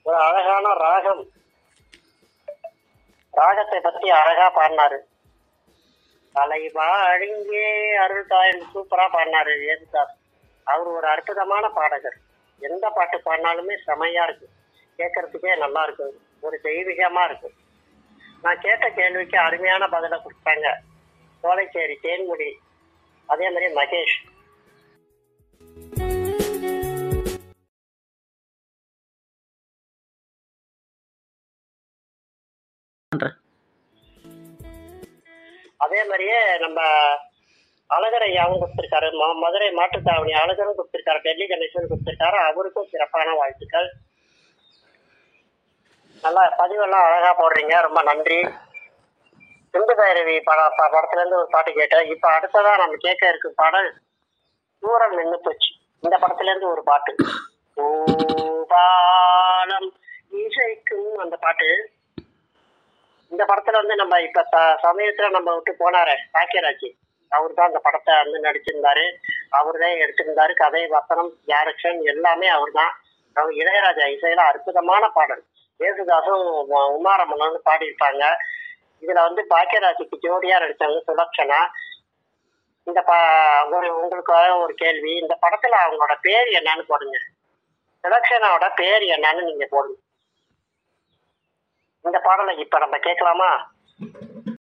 ஒரு அழகான ராகம் ராகத்தை பத்தி அழகா பாடினாரு தலைவா அழிங்கே அருள் தாயன் சூப்பரா பாடினாரு ஏசுதாஸ் அவர் ஒரு அற்புதமான பாடகர் எந்த பாட்டு பாடினாலுமே செமையா இருக்கு கேட்கறதுக்கே நல்லா இருக்கு ஒரு தெய்வீகமா இருக்கு நான் கேட்ட கேள்விக்கு அருமையான பதிலை கொடுத்தாங்க சோலைச்சேரி தேன்முடி அதே மாதிரி மகேஷ் பண்றேன் அதே மாதிரியே நம்ம அழகர் ஐயாவும் கொடுத்திருக்காரு ம- மதுரை மாட்டுத்தாவணி அழகரும் கொடுத்திருக்காரு டெல்லி கணேசன் கொடுத்திருக்காரு அவருக்கும் சிறப்பான வாழ்த்துக்கள் நல்லா பதிவெல்லாம் அழகா போடுறீங்க ரொம்ப நன்றி சிந்து பைரவி பட ப- படத்துல இருந்து ஒரு பாட்டு கேட்டேன் இப்ப அடுத்ததா நம்ம கேட்க இருக்கும் பாடல் தூரம் நின்று போச்சு இந்த படத்துல இருந்து ஒரு பாட்டு பூபாலம் இசைக்கும் அந்த பாட்டு இந்த படத்துல வந்து நம்ம இப்ப ச- சமயத்துல நம்ம விட்டு போனாரே பாக்கியராஜ் அவர் தான் அந்த படத்தை வந்து நடிச்சிருந்தாரு அவர் தான் எடுத்திருந்தாரு கதை வசனம் டைரக்ஷன் எல்லாமே அவர் தான் அவர் இளையராஜா இசையில அற்புதமான பாடல் ஏசுதாசும் உ- உமாரமணன் பாடியிருப்பாங்க இதுல வந்து பாக்கியராஜுக்கு ஜோடியா நடிச்சாங்க சுலக்ஷனா இந்த ப ஒரு உங்களுக்காக ஒரு கேள்வி இந்த படத்துல அவங்களோட பேர் என்னன்னு போடுங்க சுலக்ஷனாவோட பேர் என்னன்னு நீங்க போடுங்க இந்த பாடலை இப்ப நம்ம கேட்கலாமா